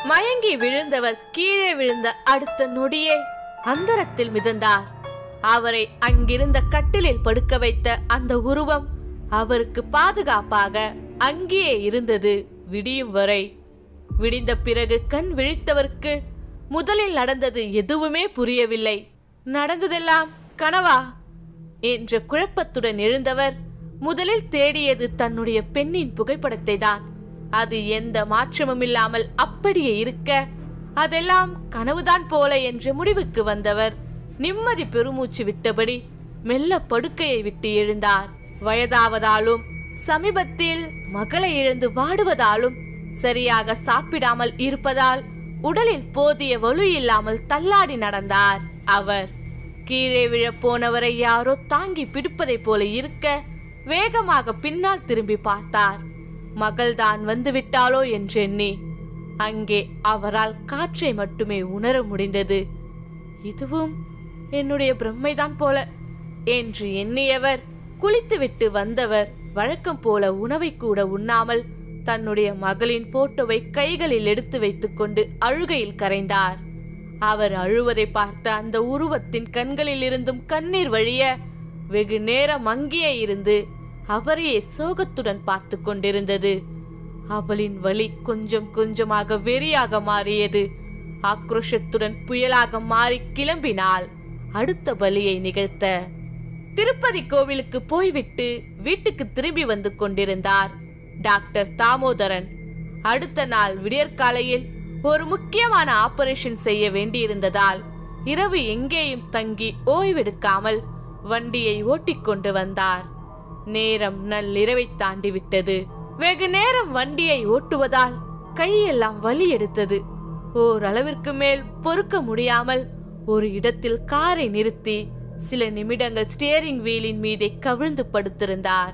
மயங்கி விழுந்தவர் கீழே விழுந்த அடுத்த நொடியே அந்தரத்தில் மிதந்தார் அவரை அங்கிருந்த கட்டிலில் படுக்க வைத்த அந்த உருவம் அவருக்கு பாதுகாப்பாக அங்கேயே இருந்தது விடியும் வரை விடிந்த பிறகு கண் விழித்தவருக்கு முதலில் நடந்தது எதுவுமே புரியவில்லை நடந்ததெல்லாம் கனவா என்ற குழப்பத்துடன் எழுந்தவர் முதலில் தேடியது தன்னுடைய பெண்ணின் புகைப்படத்தை தான் அது எந்த மாற்றமும் இல்லாமல் அப்படியே இருக்க அதெல்லாம் கனவுதான் போல என்ற முடிவுக்கு வந்தவர் நிம்மதி பெருமூச்சு விட்டபடி மெல்ல படுக்கையை விட்டு எழுந்தார் வயதாவதாலும் சமீபத்தில் மகளை இழந்து வாடுவதாலும் சரியாக சாப்பிடாமல் இருப்பதால் உடலில் போதிய வலு இல்லாமல் தள்ளாடி நடந்தார் அவர் கீழே விழப் போனவரை யாரோ தாங்கி பிடிப்பதைப் போல இருக்க வேகமாக பின்னால் திரும்பி பார்த்தார் மகள்தான் வந்து விட்டாளோ என்றெண்ணி அங்கே அவரால் காற்றை மட்டுமே உணர முடிந்தது இதுவும் என்னுடைய பிரம்மைதான் போல என்று எண்ணியவர் குளித்துவிட்டு வந்தவர் வழக்கம் போல உணவை கூட உண்ணாமல் தன்னுடைய மகளின் போட்டோவை கைகளில் எடுத்து வைத்துக்கொண்டு அழுகையில் கரைந்தார் அவர் அழுவதை பார்த்த அந்த உருவத்தின் கண்களில் இருந்தும் கண்ணீர் வழிய வெகு நேரம் அங்கேயே இருந்து அவரையே சோகத்துடன் பார்த்து கொண்டிருந்தது அவளின் வலி கொஞ்சம் கொஞ்சமாக வெறியாக மாறியது ஆக்ரோஷத்துடன் புயலாக மாறி கிளம்பினாள் அடுத்த பலியை நிகழ்த்த திருப்பதி கோவிலுக்கு போய்விட்டு வீட்டுக்கு திரும்பி வந்து கொண்டிருந்தார் டாக்டர் தாமோதரன் அடுத்த நாள் விடியற்காலையில் ஒரு முக்கியமான ஆபரேஷன் செய்ய வேண்டியிருந்ததால் இரவு எங்கேயும் தங்கி ஓய்வெடுக்காமல் வண்டியை ஓட்டிக்கொண்டு வந்தார் நேரம் நள்ளிரவை தாண்டி விட்டது வெகு நேரம் வண்டியை ஓட்டுவதால் கையெல்லாம் வலி எடுத்தது ஓரளவிற்கு மேல் பொறுக்க முடியாமல் ஒரு இடத்தில் காரை நிறுத்தி சில நிமிடங்கள் ஸ்டியரிங் வீலின் மீதே கவிழ்ந்து படுத்திருந்தார்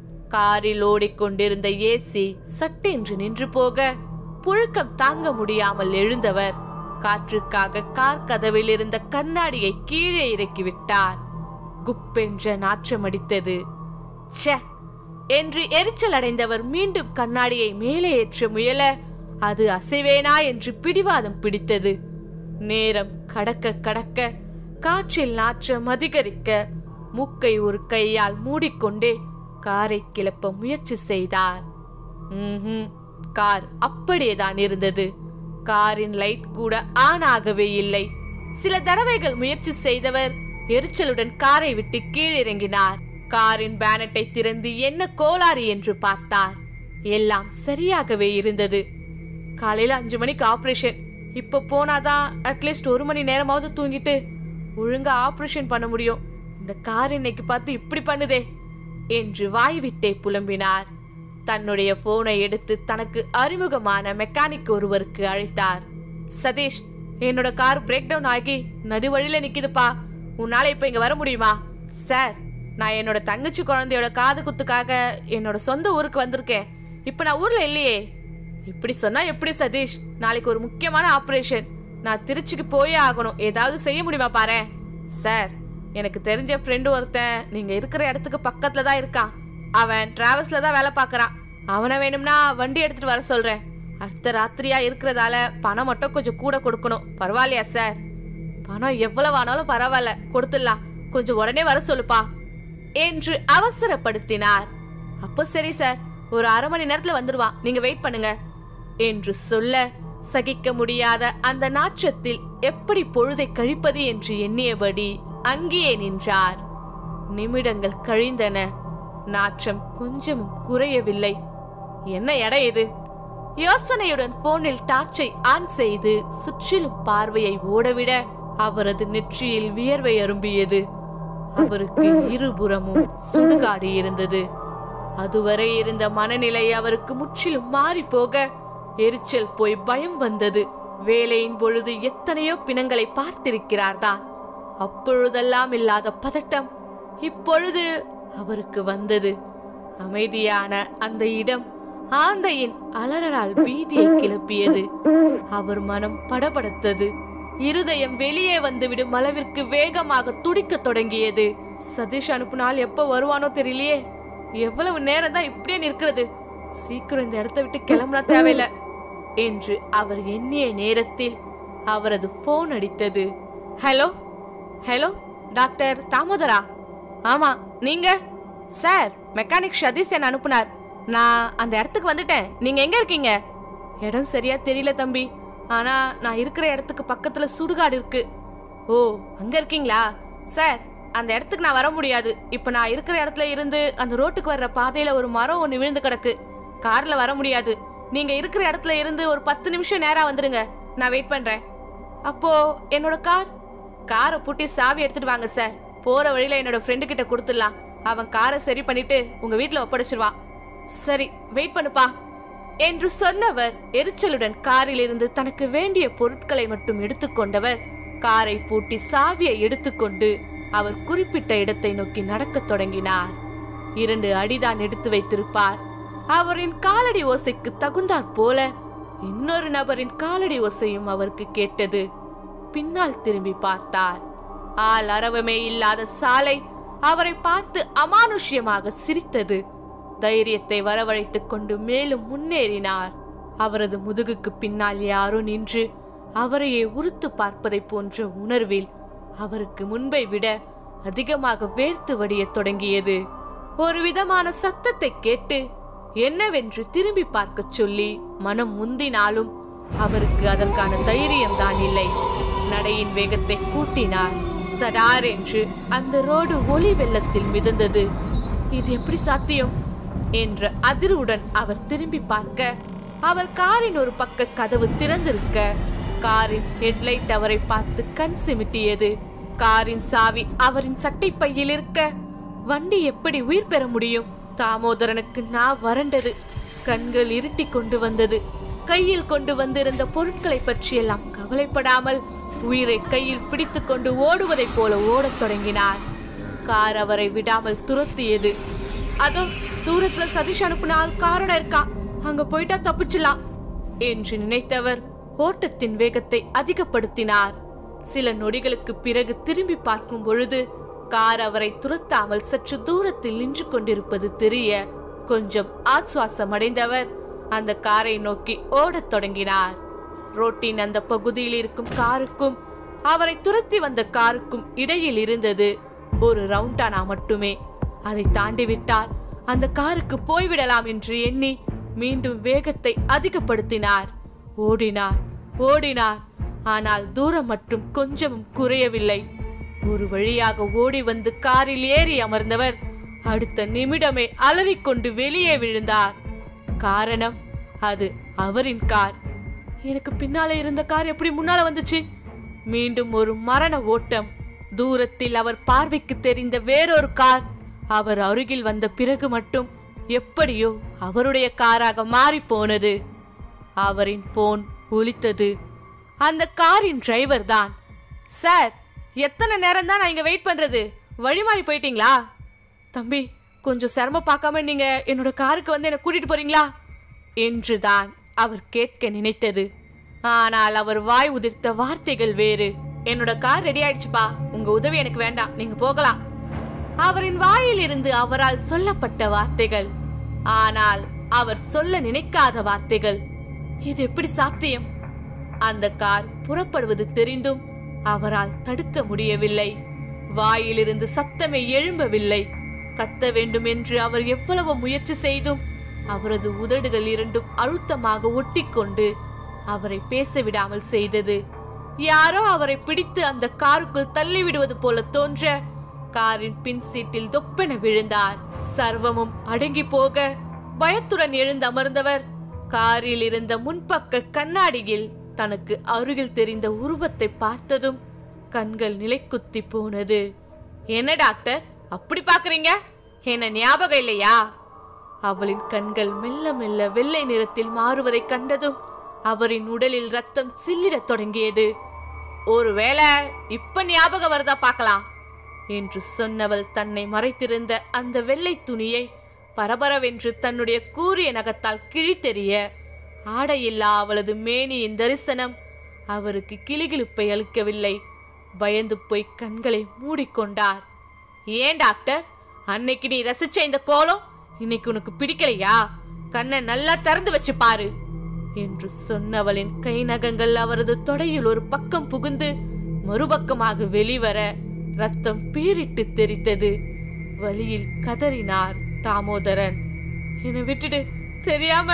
காரில் ஓடிக்கொண்டிருந்த ஏசி சட்டென்று நின்று போக புழுக்கம் தாங்க முடியாமல் எழுந்தவர் காற்றுக்காக கார் கதவில் இருந்த கண்ணாடியை கீழே இறக்கிவிட்டார் குப்பென்ற நாற்றம் அடித்தது ச்சே என்று எரிச்சல் அடைந்தவர் மீண்டும் கண்ணாடியை மேலே ஏற்ற முயல அது அசைவேனா என்று பிடிவாதம் பிடித்தது நேரம் கடக்க கடக்க காற்றில் நாற்றம் அதிகரிக்க மூக்கை ஒரு கையால் மூடிக்கொண்டே காரை கிளப்ப முயற்சி செய்தார் ம்ஹும். கார் அப்படியேதான் இருந்தது காரின் லைட் கூட ஆன் ஆகவே இல்லை சில தடவைகள் முயற்சி செய்தவர் எரிச்சலுடன் காரை விட்டு கீழிறங்கினார் காரின் பேனட்டை திறந்து என்ன கோளாறு என்று பார்த்தார் எல்லாம் சரியாகவே இருந்தது காலையில அஞ்சு மணிக்கு ஆபரேஷன் இப்ப போனாதான் அட்லீஸ்ட் ஒரு மணி நேரமாவது தூங்கிட்டு ஒழுங்கா ஆபரேஷன் பண்ண முடியும் இந்த கார் இன்னைக்கு பார்த்து இப்படி பண்ணுதே என்று வாய்விட்டே புலம்பினார் தன்னுடைய போனை எடுத்து தனக்கு அறிமுகமான மெக்கானிக் ஒருவருக்கு அழைத்தார் சதீஷ் என்னோட கார் பிரேக் டவுன் ஆகி நடுவழியில நிக்குதுப்பா உன்னால இப்ப இங்க வர முடியுமா சார் நான் என்னோட தங்கச்சி குழந்தையோட காது குத்துக்காக என்னோட சொந்த ஊருக்கு வந்திருக்கேன் இப்ப நான் ஊர்ல இல்லையே இப்படி சொன்னா எப்படி சதீஷ் நாளைக்கு ஒரு முக்கியமான ஆபரேஷன் நான் திருச்சிக்கு போயே ஆகணும் ஏதாவது செய்ய முடியுமா பாரு சார் எனக்கு தெரிஞ்ச ஃப்ரெண்டு ஒருத்தன் நீங்க இருக்கிற இடத்துக்கு பக்கத்துல தான் இருக்கான் அவன் டிராவல்ஸ்ல தான் வேலை பார்க்கறான் அவனை வேணும்னா வண்டி எடுத்துட்டு வர சொல்றேன் அடுத்த ராத்திரியா இருக்கிறதால பணம் மட்டும் கொஞ்சம் கூட கொடுக்கணும் பரவாயில்லையா சார் பணம் எவ்வளவு ஆனாலும் பரவாயில்ல கொடுத்துடலாம் கொஞ்சம் உடனே வர சொல்லுப்பா என்று அவசரப்படுத்தினார் அப்போ சரி சார் ஒரு அரை மணி நேரத்துல வந்துடுவான் நீங்க வெயிட் பண்ணுங்க என்று சொல்ல சகிக்க முடியாத அந்த நாற்றத்தில் எப்படி பொழுதை கழிப்பது என்று எண்ணியபடி அங்கேயே நின்றார் நிமிடங்கள் கழிந்தன நாற்றம் கொஞ்சமும் குறையவில்லை என்ன எடை இது யோசனையுடன் போனில் டார்ச்சை ஆன் செய்து சுற்றிலும் பார்வையை ஓடவிட அவரது நெற்றியில் வியர்வை அரும்பியது அவருக்கு இருபுறமும் சுடுகாடு இருந்தது அதுவரை இருந்த மனநிலை அவருக்கு முற்றிலும் மாறி போக எரிச்சல் போய் பயம் வந்தது வேலையின் பொழுது எத்தனையோ பிணங்களை பார்த்திருக்கிறார்தான் அப்பொழுதெல்லாம் இல்லாத பதட்டம் இப்பொழுது அவருக்கு வந்தது அமைதியான அந்த இடம் ஆந்தையின் அலறலால் பீதியை கிளப்பியது அவர் மனம் படபடத்தது இருதயம் வெளியே வந்துவிடும் அளவிற்கு வேகமாக துடிக்கத் தொடங்கியது சதீஷ் அனுப்புனால் எப்ப வருவானோ தெரியலையே எவ்வளவு நேரம் தான் இப்படியே நிற்கிறது சீக்கிரம் இந்த இடத்த விட்டு கிளம்புனா தேவையில்ல என்று அவர் எண்ணிய நேரத்தில் அவரது போன் அடித்தது ஹலோ ஹலோ டாக்டர் தாமோதரா ஆமா நீங்க சார் மெக்கானிக் சதீஷ் என்ன அனுப்புனார் நான் அந்த இடத்துக்கு வந்துட்டேன் நீங்க எங்க இருக்கீங்க இடம் சரியா தெரியல தம்பி ஆனா நான் இருக்கிற இடத்துக்கு பக்கத்துல சுடுகாடு இருக்கு ஓ அங்க இருக்கீங்களா சார் அந்த இடத்துக்கு நான் வர முடியாது இப்ப நான் இருக்கிற இடத்துல இருந்து அந்த ரோட்டுக்கு வர்ற பாதையில ஒரு மரம் ஒன்று விழுந்து கிடக்கு கார்ல வர முடியாது நீங்க இருக்கிற இடத்துல இருந்து ஒரு பத்து நிமிஷம் நேரா வந்துடுங்க நான் வெயிட் பண்றேன் அப்போ என்னோட கார் காரை பூட்டி சாவி எடுத்துட்டு வாங்க சார் போற வழியில என்னோட ஃப்ரெண்டு கிட்ட கொடுத்துடலாம் அவன் காரை சரி பண்ணிட்டு உங்க வீட்ல ஒப்படைச்சிருவான் சரி வெயிட் பண்ணுப்பா என்று சொன்னவர் எரிச்சலுடன் காரில் இருந்து தனக்கு வேண்டிய பொருட்களை மட்டும் எடுத்துக்கொண்டவர் காரை பூட்டி சாவியை எடுத்துக்கொண்டு அவர் குறிப்பிட்ட இடத்தை நோக்கி நடக்கத் தொடங்கினார் இரண்டு அடிதான் எடுத்து வைத்திருப்பார் அவரின் காலடி ஓசைக்கு தகுந்தாற் போல இன்னொரு நபரின் காலடி ஓசையும் அவருக்கு கேட்டது பின்னால் திரும்பி பார்த்தார் ஆள் அரவமே இல்லாத சாலை அவரை பார்த்து அமானுஷ்யமாக சிரித்தது தைரியத்தை வரவழைத்துக் கொண்டு மேலும் முன்னேறினார் அவரது முதுகுக்கு பின்னால் யாரோ நின்று அவரையே உறுத்து பார்ப்பதைப் போன்ற உணர்வில் அவருக்கு முன்பை விட அதிகமாக வேர்த்து வடியத் தொடங்கியது ஒரு விதமான சத்தத்தை கேட்டு என்னவென்று திரும்பி பார்க்கச் சொல்லி மனம் முந்தினாலும் அவருக்கு அதற்கான தைரியம் தான் இல்லை நடையின் வேகத்தை கூட்டினார் சடார் என்று அந்த ரோடு ஒளி வெள்ளத்தில் மிதந்தது இது எப்படி சாத்தியம் என்ற அதிர்வுடன் அவர் திரும்பி பார்க்க அவர் காரின் ஒரு பக்க கதவு திறந்திருக்க காரின் ஹெட்லைட் அவரை பார்த்து கண் சிமிட்டியது காரின் சாவி அவரின் சட்டை பையில் இருக்க வண்டி எப்படி உயிர் பெற முடியும் தாமோதரனுக்கு நான் வறண்டது கண்கள் இருட்டி கொண்டு வந்தது கையில் கொண்டு வந்திருந்த பொருட்களை பற்றியெல்லாம் கவலைப்படாமல் உயிரை கையில் பிடித்துக்கொண்டு ஓடுவதைப் போல ஓடத் தொடங்கினார் கார் அவரை விடாமல் துரத்தியது அதோ தூரத்துல சதீஷ் அனுப்புனால் காரணம் இருக்கா அங்க போயிட்டா தப்பிச்சிடலாம் என்று நினைத்தவர் ஓட்டத்தின் வேகத்தை அதிகப்படுத்தினார் சில நொடிகளுக்கு பிறகு திரும்பி பார்க்கும் பொழுது கார் அவரை துரத்தாமல் சற்று தூரத்தில் நின்று கொண்டிருப்பது தெரிய கொஞ்சம் ஆசுவாசம் அடைந்தவர் அந்த காரை நோக்கி ஓடத் தொடங்கினார் ரோட்டின் அந்த பகுதியில் இருக்கும் காருக்கும் அவரை துரத்தி வந்த காருக்கும் இடையில் இருந்தது ஒரு ரவுண்டானா மட்டுமே அதை தாண்டிவிட்டால் அந்த காருக்கு போய்விடலாம் என்று எண்ணி மீண்டும் வேகத்தை அதிகப்படுத்தினார் ஓடினார் ஓடினார் ஆனால் தூரம் மட்டும் கொஞ்சமும் குறையவில்லை ஒரு வழியாக ஓடி வந்து காரில் ஏறி அமர்ந்தவர் அடுத்த நிமிடமே அலறிக்கொண்டு வெளியே விழுந்தார் காரணம் அது அவரின் கார் எனக்கு பின்னால இருந்த கார் எப்படி முன்னால வந்துச்சு மீண்டும் ஒரு மரண ஓட்டம் தூரத்தில் அவர் பார்வைக்கு தெரிந்த வேறொரு கார் அவர் அருகில் வந்த பிறகு மட்டும் எப்படியோ அவருடைய காராக மாறி போனது அவரின் போன் ஒலித்தது அந்த காரின் டிரைவர் தான் சார் எத்தனை நேரம் தான் நான் இங்க வெயிட் பண்றது வழி மாறி போயிட்டீங்களா தம்பி கொஞ்சம் சிரமம் பார்க்காம நீங்க என்னோட காருக்கு வந்து என்னை கூட்டிட்டு போறீங்களா என்றுதான் அவர் கேட்க நினைத்தது ஆனால் அவர் வாய் உதிர்த்த வார்த்தைகள் வேறு என்னோட கார் ரெடி ஆயிடுச்சுப்பா உங்க உதவி எனக்கு வேண்டாம் நீங்க போகலாம் அவரின் வாயில் இருந்து அவரால் சொல்லப்பட்ட வார்த்தைகள் ஆனால் அவர் சொல்ல நினைக்காத வார்த்தைகள் இது எப்படி சாத்தியம் அந்த கார் புறப்படுவது தெரிந்தும் அவரால் தடுக்க முடியவில்லை வாயிலிருந்து சத்தமே எழும்பவில்லை கத்த வேண்டும் என்று அவர் எவ்வளவு முயற்சி செய்தும் அவரது உதடுகள் இரண்டும் அழுத்தமாக ஒட்டிக்கொண்டு அவரை பேச விடாமல் செய்தது யாரோ அவரை பிடித்து அந்த காருக்குள் தள்ளி விடுவது போல தோன்ற காரின் பின் சீட்டில் தொப்பென விழுந்தார் சர்வமும் அடங்கி போக பயத்துடன் எழுந்து அமர்ந்தவர் காரில் இருந்த முன்பக்க கண்ணாடியில் தனக்கு அருகில் தெரிந்த உருவத்தை பார்த்ததும் கண்கள் நிலைக்குத்தி போனது என்ன டாக்டர் அப்படி பாக்குறீங்க என்ன ஞாபகம் இல்லையா அவளின் கண்கள் மெல்ல மெல்ல வெள்ளை நிறத்தில் மாறுவதைக் கண்டதும் அவரின் உடலில் ரத்தம் சில்லிடத் தொடங்கியது ஒருவேளை இப்ப ஞாபகம் வருதா பார்க்கலாம் என்று சொன்னவள் தன்னை மறைத்திருந்த அந்த வெள்ளை துணியை பரபரவென்று தன்னுடைய கூரிய நகத்தால் கிழித்தெறிய ஆடையில்லா அவளது மேனியின் தரிசனம் அவருக்கு கிளுகிழுப்பை அளிக்கவில்லை பயந்து போய் கண்களை மூடிக்கொண்டார் ஏன் டாக்டர் அன்னைக்கு நீ ரசிச்ச இந்த கோலம் இன்னைக்கு உனக்கு பிடிக்கலையா கண்ணை நல்லா திறந்து வச்சு பாரு என்று சொன்னவளின் கை நகங்கள் அவரது தொடையில் ஒரு பக்கம் புகுந்து மறுபக்கமாக வெளிவர ரத்தம் பீரிட்டு தெரித்தது வலியில் கதறினார் தாமோதரன் என்னை விட்டுடு தெரியாம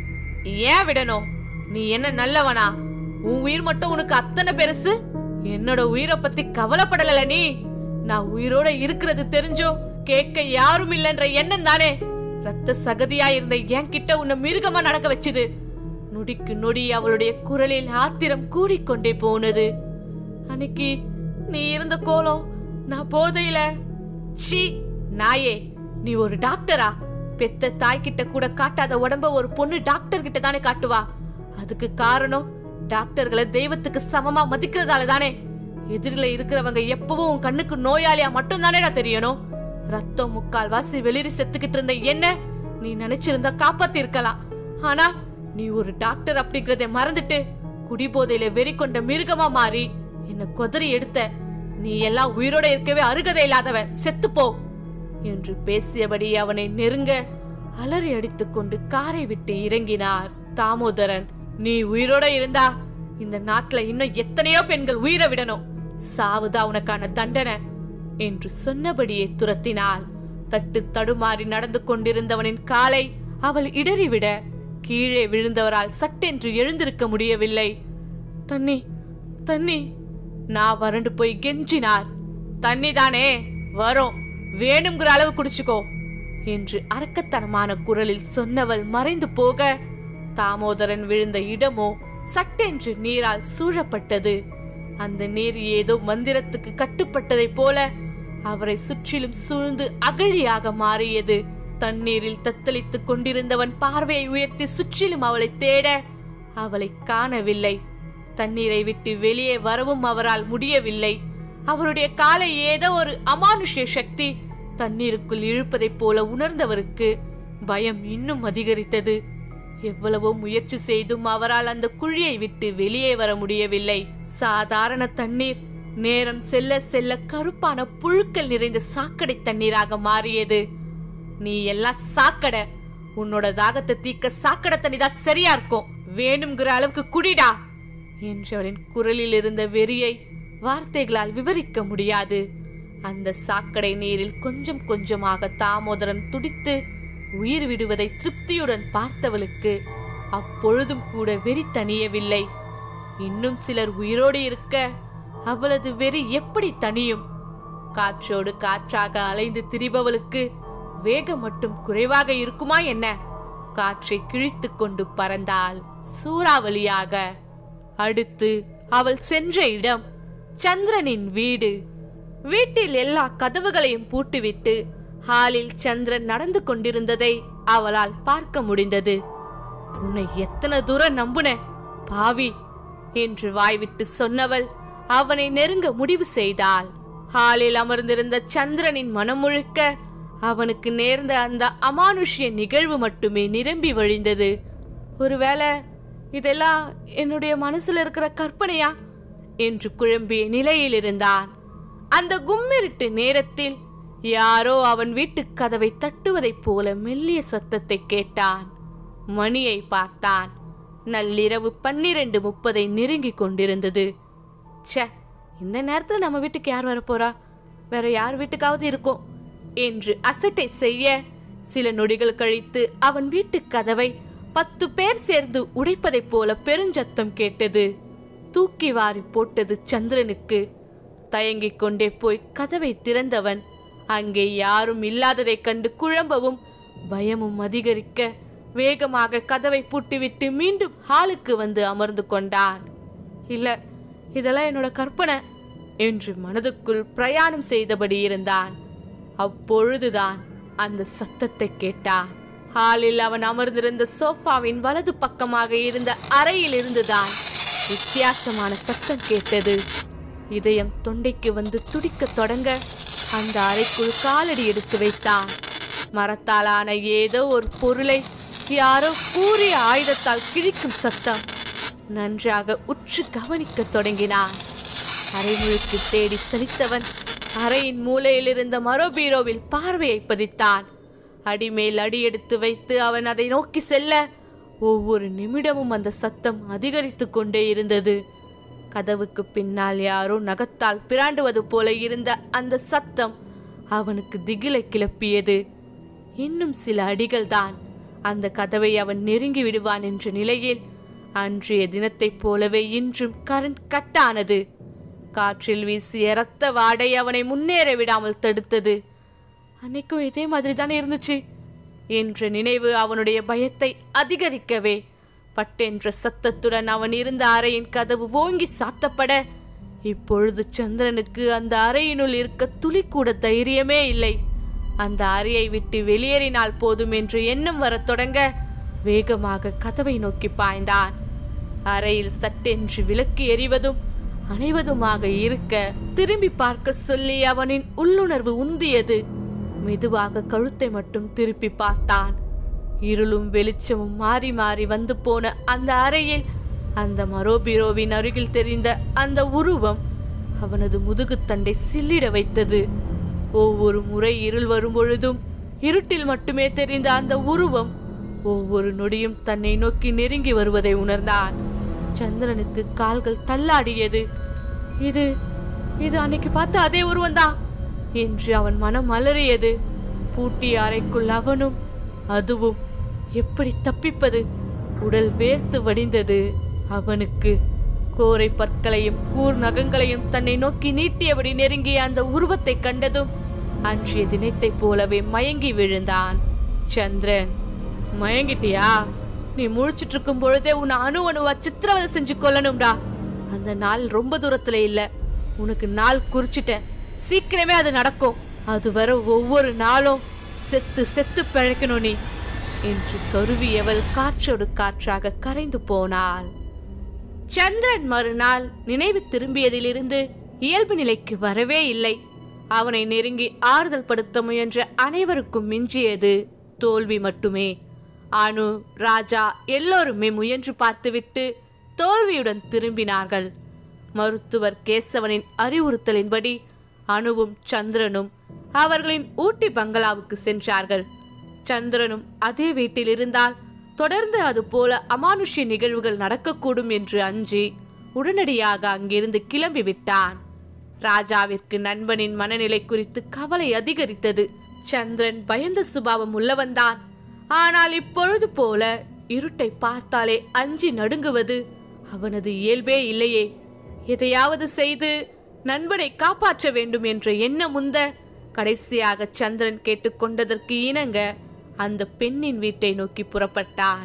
ஏன் விடணும் நீ என்ன நல்லவனா உன் உயிர் மட்டும் உனக்கு அத்தனை பெருசு என்னோட உயிரை பத்தி கவலைப்படல நீ நான் உயிரோட இருக்கிறது தெரிஞ்சோ கேட்க யாரும் இல்லைன்ற எண்ணம் தானே ரத்த சகதியா இருந்த என் கிட்ட உன்னை மிருகமா நடக்க வச்சுது நொடிக்கு நொடி அவளுடைய குரலில் ஆத்திரம் கூடிக்கொண்டே போனது அன்னைக்கு நீ இருந்த கோலம் நான் போதையில சீ நாயே நீ ஒரு டாக்டரா பெத்த தாய்கிட்ட கூட காட்டாத உடம்ப ஒரு பொண்ணு டாக்டர் கிட்ட தானே காட்டுவா அதுக்கு காரணம் டாக்டர்களை தெய்வத்துக்கு சமமா மதிக்கிறதால தானே எதிரில இருக்கிறவங்க எப்பவும் உன் கண்ணுக்கு நோயாளியா மட்டும் தானேடா தெரியணும் ரத்தம் முக்கால் வாசி வெளிரி செத்துக்கிட்டு இருந்த என்ன நீ நினைச்சிருந்தா காப்பாத்தி இருக்கலாம் ஆனா நீ ஒரு டாக்டர் அப்படிங்கறத மறந்துட்டு குடிபோதையில வெறி கொண்ட மிருகமா மாறி என்ன கொதறி எடுத்த நீ எல்லாம் உயிரோட இருக்கவே அருகதை இல்லாதவன் செத்துப்போ என்று பேசியபடி அவனை நெருங்க அலறி அடித்துக்கொண்டு காரை விட்டு இறங்கினார் தாமோதரன் நீ உயிரோட இருந்தா இந்த நாட்டுல இன்னும் எத்தனையோ பெண்கள் உயிரை விடணும் சாவுதா உனக்கான தண்டனை என்று சொன்னபடியே துரத்தினாள் தட்டு தடுமாறி நடந்து கொண்டிருந்தவனின் காலை அவள் இடறிவிட கீழே விழுந்தவரால் சட்டென்று எழுந்திருக்க முடியவில்லை தண்ணி தண்ணி நான் வறண்டு போய் கெஞ்சினார் தண்ணி தானே வரும் வேணுங்கிற அளவு குடிச்சுக்கோ என்று அரக்கத்தனமான குரலில் சொன்னவள் மறைந்து போக தாமோதரன் விழுந்த இடமோ சட்டென்று நீரால் சூழப்பட்டது அந்த நீர் ஏதோ மந்திரத்துக்கு கட்டுப்பட்டதைப் போல அவரை சுற்றிலும் சூழ்ந்து அகழியாக மாறியது தண்ணீரில் தத்தளித்துக் கொண்டிருந்தவன் பார்வையை உயர்த்தி சுற்றிலும் அவளை தேட அவளை காணவில்லை தண்ணீரை விட்டு வெளியே வரவும் அவரால் முடியவில்லை அவருடைய காலை ஏதோ ஒரு அமானுஷ்ய சக்தி தண்ணீருக்குள் இழுப்பதைப் போல உணர்ந்தவருக்கு பயம் இன்னும் அதிகரித்தது எவ்வளவோ முயற்சி செய்தும் அவரால் அந்த குழியை விட்டு வெளியே வர முடியவில்லை சாதாரண தண்ணீர் நேரம் செல்ல செல்ல கருப்பான புழுக்கள் நிறைந்த சாக்கடை தண்ணீராக மாறியது நீ எல்லாம் சாக்கடை உன்னோட தாகத்தை தீக்க சாக்கடை தண்ணி தான் சரியா இருக்கும் வேணுங்கிற அளவுக்கு குடிடா என்றவளின் குரலில் இருந்த வெறியை வார்த்தைகளால் விவரிக்க முடியாது அந்த சாக்கடை நீரில் கொஞ்சம் கொஞ்சமாக தாமோதரன் துடித்து உயிர் விடுவதை திருப்தியுடன் பார்த்தவளுக்கு அப்பொழுதும் கூட வெறி தணியவில்லை இன்னும் சிலர் உயிரோடு இருக்க அவளது வெறி எப்படி தணியும் காற்றோடு காற்றாக அலைந்து திரிபவளுக்கு வேகம் மட்டும் குறைவாக இருக்குமா என்ன காற்றை கிழித்துக் கொண்டு பறந்தாள் சூறாவளியாக அடுத்து அவள் சென்ற இடம் சந்திரனின் வீடு வீட்டில் எல்லா கதவுகளையும் பூட்டிவிட்டு ஹாலில் சந்திரன் நடந்து கொண்டிருந்ததை அவளால் பார்க்க முடிந்தது உன்னை எத்தனை தூரம் நம்புன பாவி என்று வாய்விட்டு சொன்னவள் அவனை நெருங்க முடிவு செய்தாள் ஹாலில் அமர்ந்திருந்த சந்திரனின் மனம் முழுக்க அவனுக்கு நேர்ந்த அந்த அமானுஷ்ய நிகழ்வு மட்டுமே நிரம்பி வழிந்தது ஒருவேளை இதெல்லாம் என்னுடைய மனசுல இருக்கிற கற்பனையா என்று குழம்பிய நிலையில் இருந்தான் அந்த கும்மிருட்டு நேரத்தில் யாரோ அவன் வீட்டுக் கதவை தட்டுவதைப் போல மெல்லிய சத்தத்தை கேட்டான் மணியை பார்த்தான் நள்ளிரவு பன்னிரண்டு முப்பதை நெருங்கிக் கொண்டிருந்தது ச்சே இந்த நேரத்துல நம்ம வீட்டுக்கு யார் வரப்போறா வேற யார் வீட்டுக்காவது இருக்கும் என்று அசட்டை செய்ய சில நொடிகள் கழித்து அவன் வீட்டுக் கதவை பத்து பேர் சேர்ந்து உடைப்பதைப் போல பெருஞ்சத்தம் கேட்டது தூக்கி வாரி போட்டது சந்திரனுக்கு தயங்கிக் கொண்டே போய் கதவை திறந்தவன் அங்கே யாரும் இல்லாததைக் கண்டு குழம்பவும் பயமும் அதிகரிக்க வேகமாக கதவை பூட்டிவிட்டு மீண்டும் ஹாலுக்கு வந்து அமர்ந்து கொண்டான் இல்ல இதெல்லாம் என்னோட கற்பனை என்று மனதுக்குள் பிரயாணம் செய்தபடி இருந்தான் அப்பொழுதுதான் அந்த சத்தத்தை கேட்டான் ஹாலில் அவன் அமர்ந்திருந்த சோஃபாவின் வலது பக்கமாக இருந்த அறையில் இருந்துதான் வித்தியாசமான சத்தம் கேட்டது இதயம் தொண்டைக்கு வந்து துடிக்கத் தொடங்க அந்த அறைக்குள் காலடி எடுத்து வைத்தான் மரத்தாலான ஏதோ ஒரு பொருளை யாரோ கூறிய ஆயுதத்தால் கிழிக்கும் சத்தம் நன்றாக உற்று கவனிக்கத் தொடங்கினான் அறை முழுக்கு தேடி சலித்தவன் அறையின் மூலையில் இருந்த மரோ பீரோவில் பார்வையை பதித்தான் அடிமேல் அடி எடுத்து வைத்து அவன் அதை நோக்கி செல்ல ஒவ்வொரு நிமிடமும் அந்த சத்தம் அதிகரித்து கொண்டே இருந்தது கதவுக்கு பின்னால் யாரோ நகத்தால் பிராண்டுவது போல இருந்த அந்த சத்தம் அவனுக்கு திகிலை கிளப்பியது இன்னும் சில அடிகள்தான் அந்த கதவை அவன் நெருங்கி விடுவான் என்ற நிலையில் அன்றைய தினத்தைப் போலவே இன்றும் கரண்ட் கட்டானது காற்றில் வீசிய இரத்த வாடை அவனை முன்னேற விடாமல் தடுத்தது அன்னைக்கும் இதே மாதிரி தானே இருந்துச்சு என்ற நினைவு அவனுடைய பயத்தை அதிகரிக்கவே பட்டென்ற சத்தத்துடன் அவன் இருந்த அறையின் கதவு ஓங்கி சாத்தப்பட இப்பொழுது சந்திரனுக்கு அந்த அறையினுள் இருக்க துளி கூட தைரியமே இல்லை அந்த அறையை விட்டு வெளியேறினால் போதும் என்று எண்ணம் வரத் தொடங்க வேகமாக கதவை நோக்கி பாய்ந்தான் அறையில் சட்டென்று விளக்கு எரிவதும் அணைவதுமாக இருக்க திரும்பி பார்க்க சொல்லி அவனின் உள்ளுணர்வு உந்தியது மெதுவாக கழுத்தை மட்டும் திருப்பி பார்த்தான் இருளும் வெளிச்சமும் மாறி மாறி வந்து போன அந்த அறையில் அந்த மரோபிரோவின் அருகில் தெரிந்த அந்த உருவம் அவனது முதுகுத்தண்டை சில்லிட வைத்தது ஒவ்வொரு முறை இருள் வரும்பொழுதும் இருட்டில் மட்டுமே தெரிந்த அந்த உருவம் ஒவ்வொரு நொடியும் தன்னை நோக்கி நெருங்கி வருவதை உணர்ந்தான் சந்திரனுக்கு கால்கள் தள்ளாடியது இது இது அன்னைக்கு பார்த்த அதே உருவந்தா என்று அவன் மனம் அலறியது பூட்டிய அறைக்குள் அவனும் அதுவும் எப்படி தப்பிப்பது உடல் வேர்த்து வடிந்தது அவனுக்கு கோரை பற்களையும் கூர் நகங்களையும் தன்னை நோக்கி நீட்டியபடி நெருங்கிய அந்த உருவத்தை கண்டதும் அன்றைய தினத்தைப் போலவே மயங்கி விழுந்தான் சந்திரன் மயங்கிட்டியா நீ முழிச்சிட்டு இருக்கும் பொழுதே உன்னை அணு அணுவா சித்திரவதை செஞ்சு கொல்லணும்டா அந்த நாள் ரொம்ப தூரத்துல இல்ல உனக்கு நாள் குறிச்சிட்டேன் சீக்கிரமே அது நடக்கும் அது வர ஒவ்வொரு நாளும் செத்து செத்து பிழைக்கணும் நீ என்று கருவியவள் காற்றோடு காற்றாக கரைந்து போனாள் சந்திரன் மறுநாள் நினைவு திரும்பியதிலிருந்து இயல்பு நிலைக்கு வரவே இல்லை அவனை நெருங்கி ஆறுதல் படுத்த முயன்ற அனைவருக்கும் மிஞ்சியது தோல்வி மட்டுமே அனு ராஜா எல்லோருமே முயன்று பார்த்துவிட்டு தோல்வியுடன் திரும்பினார்கள் மருத்துவர் கேசவனின் அறிவுறுத்தலின்படி அனுவும் சந்திரனும் அவர்களின் ஊட்டி பங்களாவுக்கு சென்றார்கள் சந்திரனும் அதே வீட்டில் இருந்தால் தொடர்ந்து அது போல அமானுஷ்ய நிகழ்வுகள் நடக்கக்கூடும் என்று அஞ்சி உடனடியாக அங்கிருந்து கிளம்பி விட்டான் ராஜாவிற்கு நண்பனின் மனநிலை குறித்து கவலை அதிகரித்தது சந்திரன் பயந்த சுபாவம் உள்ளவன்தான் ஆனால் இப்பொழுது போல இருட்டை பார்த்தாலே அஞ்சி நடுங்குவது அவனது இயல்பே இல்லையே எதையாவது செய்து நண்பனை காப்பாற்ற வேண்டும் என்ற எண்ணம் முந்த கடைசியாக சந்திரன் கேட்டுக்கொண்டதற்கு இணங்க அந்த பெண்ணின் வீட்டை நோக்கி புறப்பட்டான்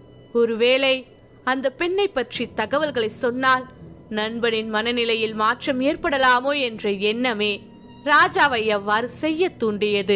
ஒருவேளை அந்த பெண்ணை பற்றி தகவல்களை சொன்னால் நண்பனின் மனநிலையில் மாற்றம் ஏற்படலாமோ என்ற எண்ணமே ராஜாவை அவ்வாறு செய்ய தூண்டியது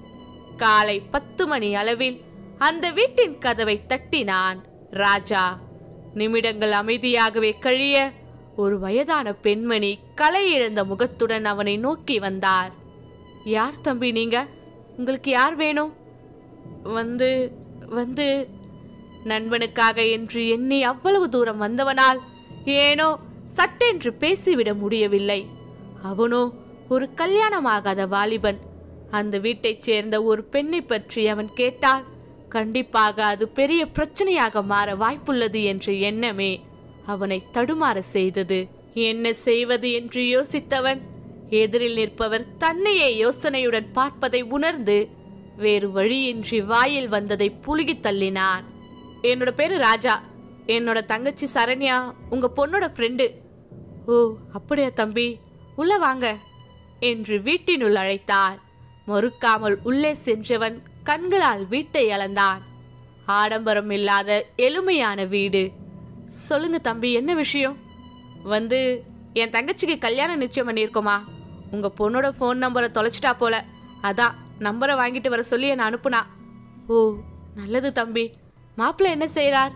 காலை பத்து மணி அளவில் அந்த வீட்டின் கதவை தட்டினான் ராஜா நிமிடங்கள் அமைதியாகவே கழிய ஒரு வயதான பெண்மணி கலை இழந்த முகத்துடன் அவனை நோக்கி வந்தார் யார் தம்பி நீங்க உங்களுக்கு யார் வேணும் வந்து வந்து நண்பனுக்காக என்று எண்ணி அவ்வளவு தூரம் வந்தவனால் ஏனோ சட்டென்று பேசிவிட முடியவில்லை அவனோ ஒரு கல்யாணமாகாத வாலிபன் அந்த வீட்டைச் சேர்ந்த ஒரு பெண்ணை பற்றி அவன் கேட்டால் கண்டிப்பாக அது பெரிய பிரச்சனையாக மாற வாய்ப்புள்ளது என்ற எண்ணமே அவனை தடுமாற செய்தது என்ன செய்வது என்று யோசித்தவன் எதிரில் நிற்பவர் தன்னையே யோசனையுடன் பார்ப்பதை உணர்ந்து வேறு வழியின்றி வாயில் வந்ததை புலுகி தள்ளினான் என்னோட பேரு ராஜா என்னோட தங்கச்சி சரண்யா உங்க பொண்ணோட ஃப்ரெண்டு ஓ அப்படியா தம்பி உள்ள வாங்க என்று வீட்டினுள் அழைத்தார் மறுக்காமல் உள்ளே சென்றவன் கண்களால் வீட்டை அளந்தான் ஆடம்பரம் இல்லாத எளிமையான வீடு சொல்லுங்க தம்பி என்ன விஷயம் வந்து என் தங்கச்சிக்கு கல்யாணம் நிச்சயம் பண்ணியிருக்கோமா உங்க பொண்ணோட ஃபோன் நம்பரை தொலைச்சிட்டா போல அதான் நம்பரை வாங்கிட்டு வர சொல்லி என்னை அனுப்புனா ஓ நல்லது தம்பி மாப்பிள்ளை என்ன செய்கிறார்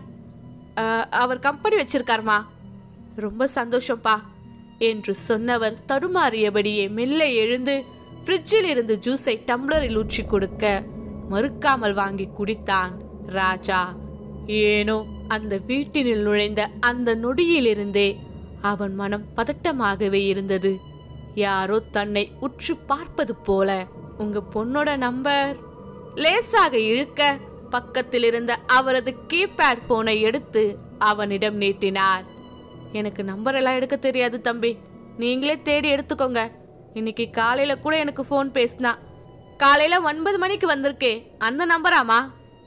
அவர் கம்பெனி வச்சிருக்காருமா ரொம்ப சந்தோஷம்ப்பா என்று சொன்னவர் தடுமாறியபடியே மெல்ல எழுந்து ஃப்ரிட்ஜில் இருந்து ஜூஸை டம்ளரில் ஊற்றி கொடுக்க மறுக்காமல் வாங்கி குடித்தான் ராஜா ஏனோ அந்த வீட்டினில் நுழைந்த அந்த நொடியிலிருந்தே அவன் மனம் பதட்டமாகவே இருந்தது யாரோ தன்னை உற்று பார்ப்பது போல உங்க பொண்ணோட நம்பர் லேசாக இழுக்க பக்கத்தில் இருந்த அவரது கீபேட் போனை எடுத்து அவனிடம் நீட்டினார் எனக்கு நம்பர் எல்லாம் எடுக்க தெரியாது தம்பி நீங்களே தேடி எடுத்துக்கோங்க இன்னைக்கு காலையில கூட எனக்கு ஃபோன் பேசினா காலையில ஒன்பது மணிக்கு வந்திருக்கே அந்த நம்பராமா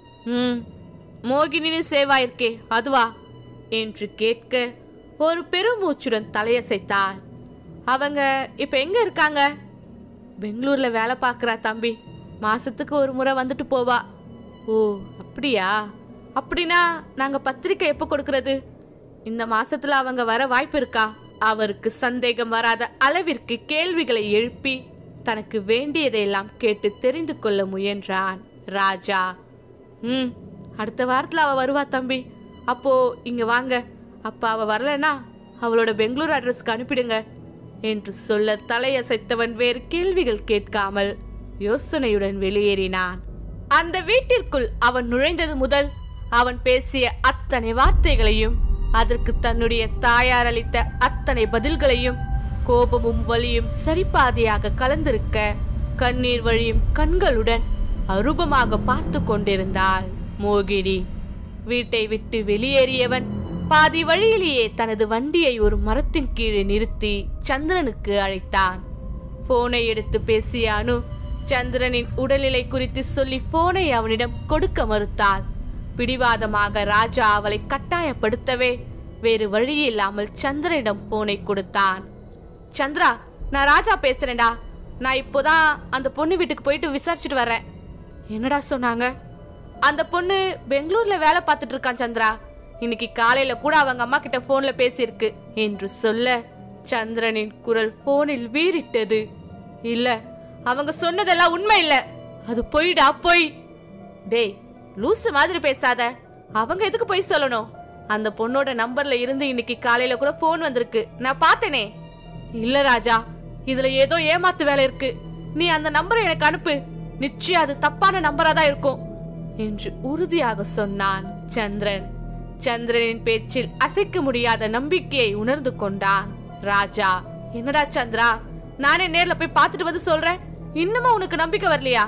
ம் மோகினின்னு சேவாயிருக்கே அதுவா என்று கேட்க ஒரு பெருமூச்சுடன் தலையசைத்தார் அவங்க இப்ப எங்க இருக்காங்க பெங்களூர்ல வேலை பார்க்குறா தம்பி மாசத்துக்கு ஒரு முறை வந்துட்டு போவா ஓ அப்படியா அப்படின்னா நாங்க பத்திரிக்கை எப்போ கொடுக்கறது இந்த மாசத்துல அவங்க வர வாய்ப்பு இருக்கா அவருக்கு சந்தேகம் வராத அளவிற்கு கேள்விகளை எழுப்பி தனக்கு வேண்டியதையெல்லாம் கேட்டு தெரிந்து கொள்ள முயன்றான் ராஜா ம் அடுத்த வாரத்துல அவ வருவா தம்பி அப்போ இங்க வாங்க அப்ப அவ வரலனா அவளோட பெங்களூர் அட்ரஸ்க்கு அனுப்பிடுங்க என்று சொல்ல தலையசைத்தவன் வேறு கேள்விகள் கேட்காமல் யோசனையுடன் வெளியேறினான் அந்த வீட்டிற்குள் அவன் நுழைந்தது முதல் அவன் பேசிய அத்தனை வார்த்தைகளையும் அதற்கு தன்னுடைய தாயார் அளித்த அத்தனை பதில்களையும் கோபமும் வலியும் சரிபாதியாக கலந்திருக்க கண்ணீர் வழியும் கண்களுடன் அரூபமாக பார்த்து கொண்டிருந்தாள் மோகினி வீட்டை விட்டு வெளியேறியவன் பாதி வழியிலேயே தனது வண்டியை ஒரு மரத்தின் கீழே நிறுத்தி சந்திரனுக்கு அழைத்தான் போனை எடுத்து பேசிய அனு சந்திரனின் உடல்நிலை குறித்து சொல்லி போனை அவனிடம் கொடுக்க மறுத்தாள் பிடிவாதமாக ராஜா அவளை கட்டாயப்படுத்தவே வேறு வழி இல்லாமல் சந்திரனிடம் போனை கொடுத்தான் சந்திரா நான் ராஜா பேசுறேன்டா நான் இப்போதான் அந்த பொண்ணு வீட்டுக்கு போயிட்டு விசாரிச்சுட்டு வரேன் என்னடா சொன்னாங்க அந்த பொண்ணு பெங்களூர்ல வேலை பார்த்துட்டு இருக்கான் சந்திரா இன்னைக்கு காலையில கூட அவங்க அம்மா கிட்ட போன்ல பேசியிருக்கு என்று சொல்ல சந்திரனின் குரல் போனில் வீறிட்டது இல்ல அவங்க சொன்னதெல்லாம் உண்மை இல்ல அது பொய்டா பொய் டேய் லூசு மாதிரி பேசாத அவங்க எதுக்கு போய் சொல்லணும் அந்த பொண்ணோட நம்பர்ல இருந்து இன்னைக்கு காலையில கூட ஃபோன் வந்திருக்கு நான் பார்த்தேனே இல்ல ராஜா இதுல ஏதோ ஏமாத்து வேலை இருக்கு நீ அந்த நம்பரை எனக்கு அனுப்பு நிச்சயம் அது தப்பான நம்பரா தான் இருக்கும் என்று உறுதியாக சொன்னான் சந்திரன் சந்திரனின் பேச்சில் அசைக்க முடியாத நம்பிக்கையை உணர்ந்து கொண்டான் ராஜா என்னடா சந்திரா நானே நேர்ல போய் பார்த்துட்டு வந்து சொல்றேன் இன்னுமா உனக்கு நம்பிக்கை வரலையா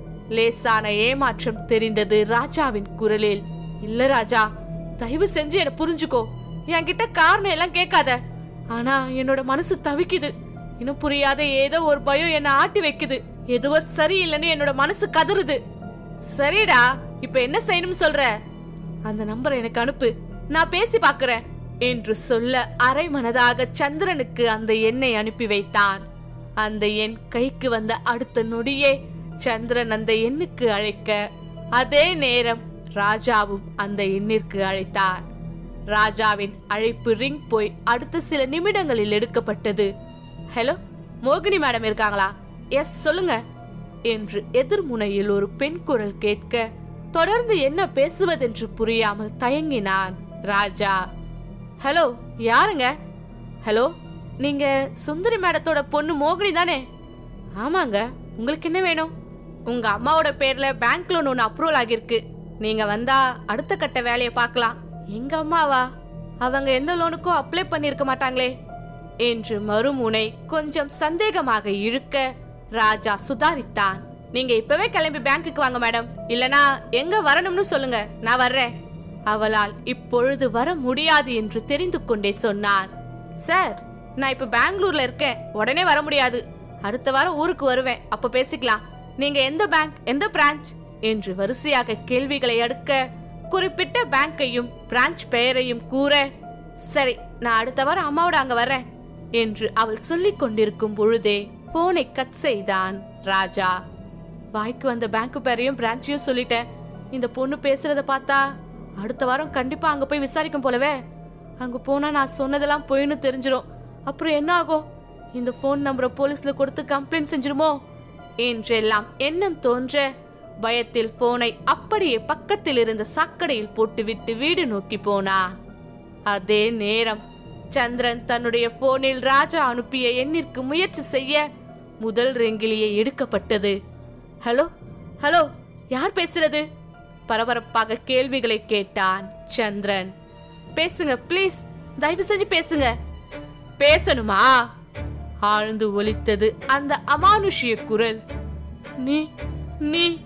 லேசான ஏமாற்றம் தெரிந்தது ராஜாவின் குரலில் இல்ல ராஜா தயவு செஞ்சு என்ன புரிஞ்சுக்கோ என்கிட்ட காரணம் எல்லாம் கேட்காத ஆனா என்னோட மனசு தவிக்குது இன்னும் புரியாத ஏதோ ஒரு பயம் என்ன ஆட்டி வைக்குது எதுவோ சரியில்லைன்னு என்னோட மனசு கதறுது சரிடா இப்ப என்ன செய்யணும்னு சொல்ற அந்த நம்பரை எனக்கு அனுப்பு நான் பேசி பார்க்கறேன் என்று சொல்ல அரை மனதாக சந்திரனுக்கு அந்த எண்ணை அனுப்பி வைத்தான் அந்த எண் கைக்கு வந்த அடுத்த நொடியே சந்திரன் அந்த எண்ணுக்கு அழைக்க அதே நேரம் ராஜாவும் அந்த எண்ணிற்கு அழைத்தார் ராஜாவின் அழைப்பு ரிங் போய் அடுத்த சில நிமிடங்களில் எடுக்கப்பட்டது ஹலோ மோகினி மேடம் இருக்காங்களா எஸ் சொல்லுங்க என்று எதிர்முனையில் ஒரு பெண் குரல் கேட்க தொடர்ந்து என்ன பேசுவதென்று புரியாமல் தயங்கினான் ராஜா ஹலோ யாருங்க ஹலோ நீங்க சுந்தரி மேடத்தோட பொண்ணு மோகினி தானே ஆமாங்க உங்களுக்கு என்ன வேணும் உங்க அம்மாவோட பேர்ல பேங்க் லோன் ஒன்று அப்ரூவல் ஆகியிருக்கு நீங்க வந்தா அடுத்த கட்ட வேலையை பார்க்கலாம் எங்க அம்மாவா அவங்க எந்த லோனுக்கும் அப்ளை பண்ணியிருக்க மாட்டாங்களே என்று மறுமுனை கொஞ்சம் சந்தேகமாக இழுக்க ராஜா சுதாரித்தான் நீங்க இப்பவே கிளம்பி பேங்க்குக்கு வாங்க மேடம் இல்லனா எங்க வரணும்னு சொல்லுங்க நான் வர்றேன் அவளால் இப்பொழுது வர முடியாது என்று தெரிந்து கொண்டே சொன்னான் சார் நான் இப்ப பெங்களூர்ல இருக்கேன் உடனே வர முடியாது அடுத்த வாரம் ஊருக்கு வருவேன் அப்ப பேசிக்கலாம் நீங்க எந்த பேங்க் எந்த பிரான்ச் என்று வரிசையாக கேள்விகளை அடுக்க குறிப்பிட்ட பேங்கையும் பிரான்ச் பெயரையும் கூற சரி நான் அடுத்த வாரம் அம்மாவோட அங்க வர்றேன் என்று அவள் சொல்லிக் கொண்டிருக்கும் பொழுதே போனை கட் செய்தான் ராஜா வாய்க்கு வந்த பேங்க் பேரையும் பிரான்ச்சையும் சொல்லிட்டேன் இந்த பொண்ணு பேசுறத பார்த்தா அடுத்த வாரம் கண்டிப்பா அங்க போய் விசாரிக்கும் போலவே அங்க போனா நான் சொன்னதெல்லாம் பொய்னு தெரிஞ்சிரும் அப்புறம் என்ன ஆகும் இந்த ஃபோன் நம்பரை போலீஸ்ல கொடுத்து கம்ப்ளைண்ட் செஞ்சிருமோ என்றெல்லாம் எண்ணம் தோன்ற பயத்தில் போனை அப்படியே பக்கத்தில் இருந்த சாக்கடையில் போட்டுவிட்டு வீடு நோக்கி போனான் அதே நேரம் சந்திரன் தன்னுடைய போனில் ராஜா அனுப்பிய எண்ணிற்கு முயற்சி செய்ய முதல் ரெங்கிலியே எடுக்கப்பட்டது ஹலோ ஹலோ யார் பேசுறது பரபரப்பாக கேள்விகளை கேட்டான் சந்திரன் பேசுங்க ப்ளீஸ் தயவு செஞ்சு பேசுங்க பேசணுமா ஆழ்ந்து ஒலித்தது அந்த அமானுஷ்ய குரல் நீ நீ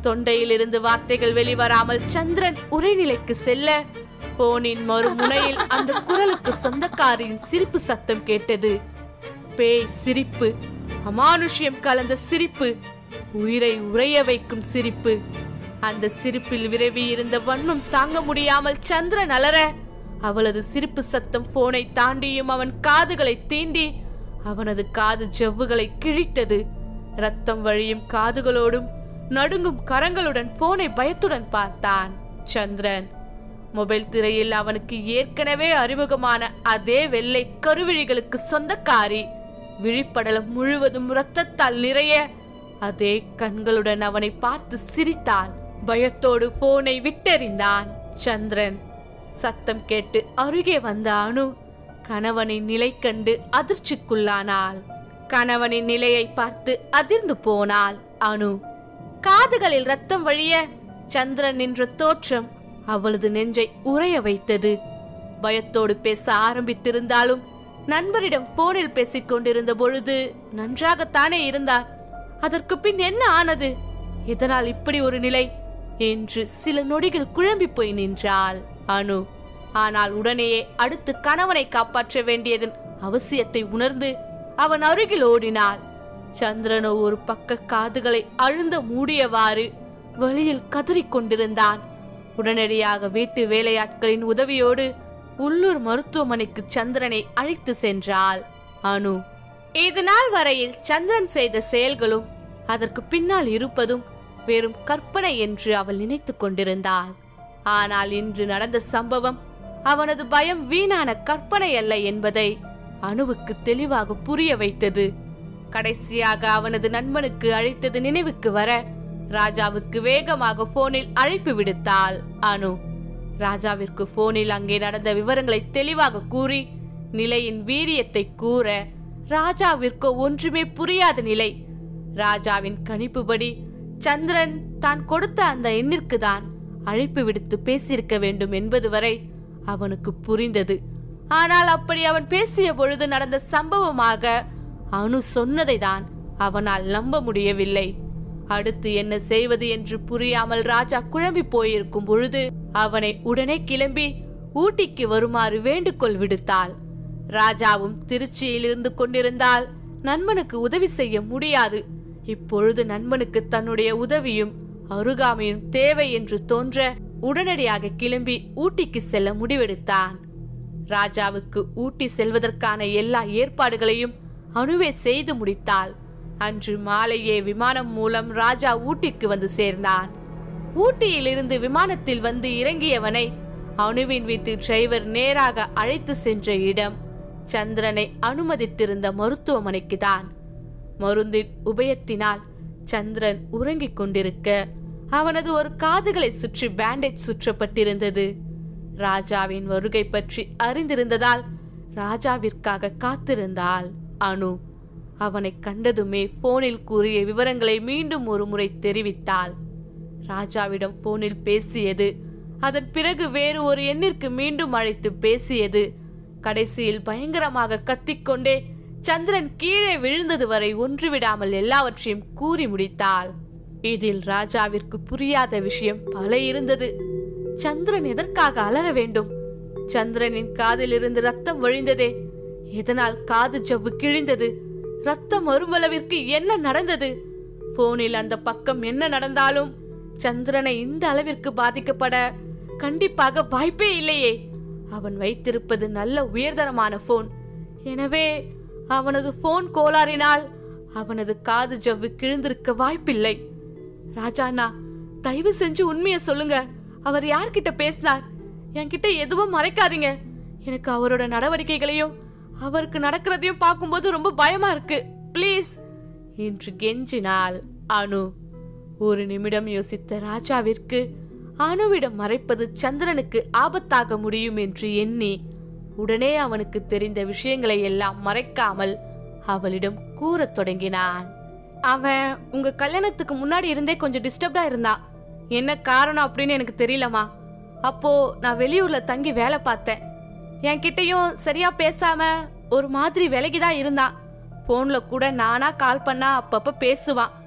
தொண்டையிலிருந்து வார்த்தைகள் வெளிவராமல் சந்திரன் உரைநிலைக்கு செல்ல போனின் மறுமுனையில் அந்த குரலுக்கு சொந்தக்காரின் சிரிப்பு சத்தம் கேட்டது பேய் சிரிப்பு அமானுஷ்யம் கலந்த சிரிப்பு உயிரை உறைய வைக்கும் சிரிப்பு அந்த சிரிப்பில் விரவி இருந்த வன்மம் தாங்க முடியாமல் சந்திரன் அலற அவளது சிரிப்பு சத்தம் போனை தாண்டியும் அவன் காதுகளை தீண்டி அவனது காது ஜவ்வுகளை கிழித்தது ரத்தம் வழியும் காதுகளோடும் நடுங்கும் கரங்களுடன் போனை பயத்துடன் பார்த்தான் சந்திரன் மொபைல் திரையில் அவனுக்கு ஏற்கனவே அறிமுகமான அதே வெள்ளை கருவிழிகளுக்கு சொந்தக்காரி விழிப்படலம் முழுவதும் இரத்தத்தால் நிறைய அதே கண்களுடன் அவனை பார்த்து சிரித்தான் பயத்தோடு போனை விட்டெறிந்தான் சந்திரன் சத்தம் கேட்டு அருகே வந்த அணு கணவனின் நிலை கண்டு அதிர்ச்சிக்குள்ளானாள் கணவனின் நிலையை பார்த்து அதிர்ந்து போனாள் அணு காதுகளில் ரத்தம் வழிய சந்திரன் நின்ற தோற்றம் அவளது நெஞ்சை உறைய வைத்தது பயத்தோடு பேச ஆரம்பித்திருந்தாலும் நண்பரிடம் போனில் பேசிக் கொண்டிருந்த பொழுது நன்றாகத்தானே இருந்தார் அதற்கு பின் என்ன ஆனது இதனால் இப்படி ஒரு நிலை என்று சில நொடிகள் குழம்பி போய் நின்றாள் அனு ஆனால் உடனேயே அடுத்து கணவனை காப்பாற்ற வேண்டியதன் அவசியத்தை உணர்ந்து அவன் அருகில் ஓடினாள் சந்திரனோ ஒரு பக்க காதுகளை அழுந்த மூடியவாறு வழியில் கதறிக் கொண்டிருந்தான் உடனடியாக வீட்டு வேலையாட்களின் உதவியோடு உள்ளூர் மருத்துவமனைக்கு சந்திரனை அழைத்து சென்றாள் அனு இது நாள் வரையில் சந்திரன் செய்த செயல்களும் அதற்கு பின்னால் இருப்பதும் வெறும் கற்பனை என்று அவள் நினைத்துக் கொண்டிருந்தாள் ஆனால் இன்று நடந்த சம்பவம் அவனது பயம் வீணான கற்பனை அல்ல என்பதை அணுவுக்கு தெளிவாக புரிய வைத்தது கடைசியாக அவனது நண்பனுக்கு அழைத்தது நினைவுக்கு வர ராஜாவுக்கு வேகமாக போனில் அழைப்பு விடுத்தாள் அனு ராஜாவிற்கு போனில் அங்கே நடந்த விவரங்களை தெளிவாக கூறி நிலையின் வீரியத்தை கூற ராஜாவிற்கோ ஒன்றுமே புரியாத நிலை ராஜாவின் கணிப்புபடி சந்திரன் தான் கொடுத்த அந்த எண்ணிற்கு தான் அழைப்பு விடுத்து பேசியிருக்க வேண்டும் என்பது வரை அவனுக்கு புரிந்தது ஆனால் அப்படி அவன் பேசிய பொழுது நடந்த சம்பவமாக அனு சொன்னதை தான் அவனால் நம்ப முடியவில்லை அடுத்து என்ன செய்வது என்று புரியாமல் ராஜா குழம்பி போயிருக்கும் பொழுது அவனை உடனே கிளம்பி ஊட்டிக்கு வருமாறு வேண்டுகோள் விடுத்தாள் ராஜாவும் திருச்சியில் இருந்து கொண்டிருந்தால் நண்பனுக்கு உதவி செய்ய முடியாது இப்பொழுது நண்பனுக்கு தன்னுடைய உதவியும் அருகாமையும் தேவை என்று தோன்ற உடனடியாக கிளம்பி ஊட்டிக்கு செல்ல முடிவெடுத்தான் ராஜாவுக்கு ஊட்டி செல்வதற்கான எல்லா ஏற்பாடுகளையும் அணுவே செய்து முடித்தாள் அன்று மாலையே விமானம் மூலம் ராஜா ஊட்டிக்கு வந்து சேர்ந்தான் ஊட்டியிலிருந்து விமானத்தில் வந்து இறங்கியவனை அணுவின் வீட்டு டிரைவர் நேராக அழைத்து சென்ற இடம் சந்திரனை அனுமதித்திருந்த மருத்துவமனைக்கு தான் மருந்தின் உபயத்தினால் சந்திரன் உறங்கிக் கொண்டிருக்க அவனது ஒரு காதுகளை சுற்றி பேண்டேஜ் சுற்றப்பட்டிருந்தது ராஜாவின் வருகை பற்றி அறிந்திருந்ததால் ராஜாவிற்காக காத்திருந்தாள் அனு அவனை கண்டதுமே போனில் கூறிய விவரங்களை மீண்டும் ஒரு முறை தெரிவித்தாள் ராஜாவிடம் போனில் பேசியது அதன் பிறகு வேறு ஒரு எண்ணிற்கு மீண்டும் அழைத்து பேசியது கடைசியில் பயங்கரமாக கத்திக்கொண்டே சந்திரன் கீழே விழுந்தது வரை ஒன்றுவிடாமல் எல்லாவற்றையும் கூறி முடித்தாள் இதில் ராஜாவிற்கு புரியாத விஷயம் பல இருந்தது சந்திரன் எதற்காக அலற வேண்டும் சந்திரனின் காதிலிருந்து ரத்தம் வழிந்ததே எதனால் காது ஜவ்வு கிழிந்தது ரத்தம் மறுமளவிற்கு என்ன நடந்தது போனில் அந்த பக்கம் என்ன நடந்தாலும் சந்திரனை இந்த அளவிற்கு பாதிக்கப்பட கண்டிப்பாக வாய்ப்பே இல்லையே அவன் வைத்திருப்பது நல்ல உயர்தரமான போன் எனவே அவனது போன் கோளாறினால் அவனது காது ஜவ்வு கிழிந்திருக்க வாய்ப்பில்லை ராஜாண்ணா தயவு செஞ்சு உண்மையை சொல்லுங்க அவர் யார்கிட்ட பேசினார் என்கிட்ட எதுவும் மறைக்காதீங்க எனக்கு அவரோட நடவடிக்கைகளையும் அவருக்கு நடக்கிறதையும் பார்க்கும்போது ரொம்ப பயமா இருக்கு ப்ளீஸ் என்று கெஞ்சினாள் அனு ஒரு நிமிடம் யோசித்த ராஜாவிற்கு அணுவிடம் மறைப்பது சந்திரனுக்கு ஆபத்தாக முடியும் என்று எண்ணி உடனே அவனுக்கு தெரிந்த விஷயங்களை எல்லாம் மறைக்காமல் அவளிடம் கூறத் தொடங்கினான் அவன் உங்க கல்யாணத்துக்கு முன்னாடி இருந்தே கொஞ்சம் டிஸ்டர்ப்டா இருந்தான் என்ன காரணம் அப்படின்னு எனக்கு தெரியலமா அப்போ நான் வெளியூர்ல தங்கி வேலை பார்த்தேன் என்கிட்டயும் சரியா பேசாம ஒரு மாதிரி விலகி தான் இருந்தான் போன்ல கூட நானா கால் பண்ணா அப்பப்ப பேசுவான்